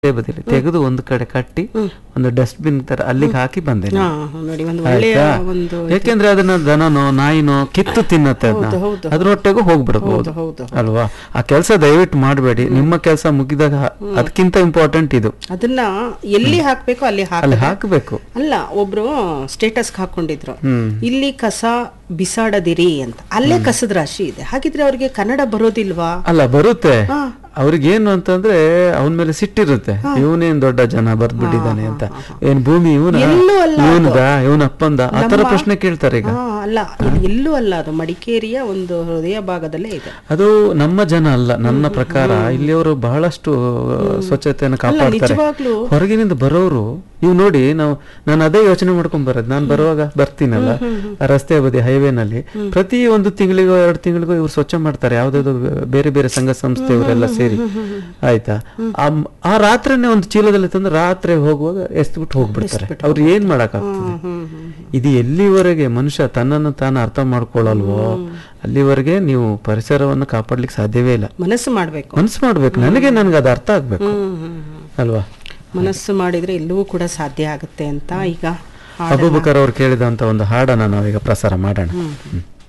ರಸ್ತೆ ಬದಿಲಿ ತೆಗೆದು ಒಂದು ಕಡೆ ಕಟ್ಟಿ ಒಂದು ಡಸ್ಟ್ಬಿನ್ ತರ ಅಲ್ಲಿಗೆ ಹಾಕಿ ಬಂದೆ ಹಾ ನೋಡಿ ಒಂದು ಒಳ್ಳೆಯ ಆಯ್ತಾ? ಒಂದು ಯಾಕೆಂದ್ರೆ ಅದನ್ನ ದನನೋ ನಾಯಿನೋ ಕಿತ್ತು ತಿನ್ನತ್ತೆ ಅದನ್ನ ಹೌದು, ಹೌದು. ಅದ್ರೊಟ್ಟಿಗೂ ಹೋಗ್ಬಿಡ್ಬೋದು ಹೌದು ಅಲ್ವಾ ಆ ಕೆಲಸ ದಯವಿಟ್ಟು ಮಾಡಬೇಡಿ ನಿಮ್ಮ ಕೆಲಸ ಮುಗಿದಾಗ ಅದಕ್ಕಿಂತ ಇಂಪಾರ್ಟೆಂಟ್ ಇದು ಅದನ್ನ ಎಲ್ಲಿ ಹಾಕ್ಬೇಕೋ ಅಲ್ಲಿ ಅಲ್ಲಿ ಹಾಕ ಹಾಕಬೇಕು ಅಲ್ಲ ಒಬ್ರು ಸ್ಟೇಟಸ್ ಹಾಕೊಂಡಿದ್ರು ಹ್ಮ್ ಇಲ್ಲಿ ಕಸ ಬಿಸಾಡದಿರಿ ಅಂತ ಅಲ್ಲೇ ಕಸದ ರಾಶಿ ಇದೆ ಹಾಗಿದ್ರೆ ಅವ್ರಿಗೆ ಕನ್ನಡ ಬರೋದಿಲ್ವಾ ಅಲ್ಲ ಬರುತ್ತೆ ಹಾ. ಅವ್ರಿಗೇನು ಅಂತಂದ್ರೆ ಅವನ ಮೇಲೆ ಸಿಟ್ಟಿರುತ್ತೆ ಇವನೇನ್ ದೊಡ್ಡ ಜನ ಬರ್ದ್ಬಿಟ್ಟಿದ್ದಾನೆ ಅಂತ ಏನ್ ಭೂಮಿ ಇವನ ಎಲ್ಲೂ ಅಲ್ಲ ಅದು. ಇವನದ ಇವನ ಅಪ್ಪಂದ ಆ ತರ ಪ್ರಶ್ನೆ ಕೇಳ್ತಾರೆ ಈಗ ಹಾ ಅಲ್ಲ ಇದು ಎಲ್ಲೂ ಅಲ್ಲ ಅದು ಮಡಿಕೇರಿಯ ಒಂದು ಹೃದಯ ಭಾಗದಲ್ಲೇ ಇದೆ ಅದು ನಮ್ಮ ಜನ ಅಲ್ಲ ನನ್ನ ಪ್ರಕಾರ ಇಲ್ಲಿಯವರು ಬಹಳಷ್ಟು ಸ್ವಚ್ಛತೆಯನ್ನು ಕಾಪಾಡ್ತಾರೆ ನಿಜವಾಗ್ಲೂ ಹೊರಗಿನಿಂದ ಬರೋರು ನೀವು ನೋಡಿ ನಾವು ನಾನು ಅದೇ ಯೋಚನೆ ಮಾಡ್ಕೊಂಡ್ ಬರೋದು ನಾನು ಬರುವಾಗ ಬರ್ತೀನಲ್ಲ ಆ ರಸ್ತೆ ಬದಿ ಹೈವೇನಲ್ಲಿ ಪ್ರತಿ ಒಂದು ತಿಂಗಳಿಗೋ ಎರಡು ತಿಂಗಳಿಗೋ ಇವ್ರು ಸ್ವಚ್ಛ ಮಾಡ್ತಾರೆ ಯಾವ್ದಾದ್ರು ಬೇರೆ ಬೇರೆ ಸಂಘ ಸಂಸ್ಥೆ ಇವರೆಲ್ಲ ಸೇರಿ ಆಯ್ತಾ ಆ ಮ್- ಆ ರಾತ್ರಿನೇ ಒಂದು ಚೀಲದಲ್ಲಿ ತಂದು ರಾತ್ರಿ ಹೋಗುವಾಗ ಎಸ್ಬಿಟ್ಟು ಹೋಗ್ಬಿಡ್ತಾರೆ ಅವ್ರು ಏನ್ ಮಾಡಕ್ಕಾಗ್ತದೆ ಹ್ಮ್ ಹ್ಮ್ ಇದು ಎಲ್ಲಿವರೆಗೆ ಮನುಷ್ಯ ತನ್ನನ್ನು ತಾನು ಅರ್ಥ ಮಾಡ್ಕೊಳ್ಳಲ್ವೋ ಅಲ್ಲಿವರೆಗೆ ನೀವು ಪರಿಸರವನ್ನು ಕಾಪಾಡ್ಲಿಕ್ಕೆ ಸಾಧ್ಯವೇ ಇಲ್ಲ ಮನಸ್ಸು ಮಾಡ್ಬೇಕು ಮನಸ್ಸು ಮಾಡ್ಬೇಕು ನನಗೆ ನನಗೆ ಅದು ಅರ್ಥ ಆಗ್ಬೇಕು ಹ್ಮ್ ಹ್ಮ್ ಹ್ಮ್. ಅಲ್ವಾ ಮನಸ್ಸು ಮಾಡಿದ್ರೆ ಎಲ್ಲವೂ ಕೂಡ ಸಾಧ್ಯ ಆಗುತ್ತೆ ಅಂತ ಈಗ ಹಾಡನ್ನ- ಅಬೂಬಕರ್ ಅವ್ರು ಕೇಳಿದಂತ ಒಂದು ಹಾಡನ್ನ ನಾವೀಗ ಪ್ರಸಾರ ಮಾಡೋಣ ಹ್ಮ್.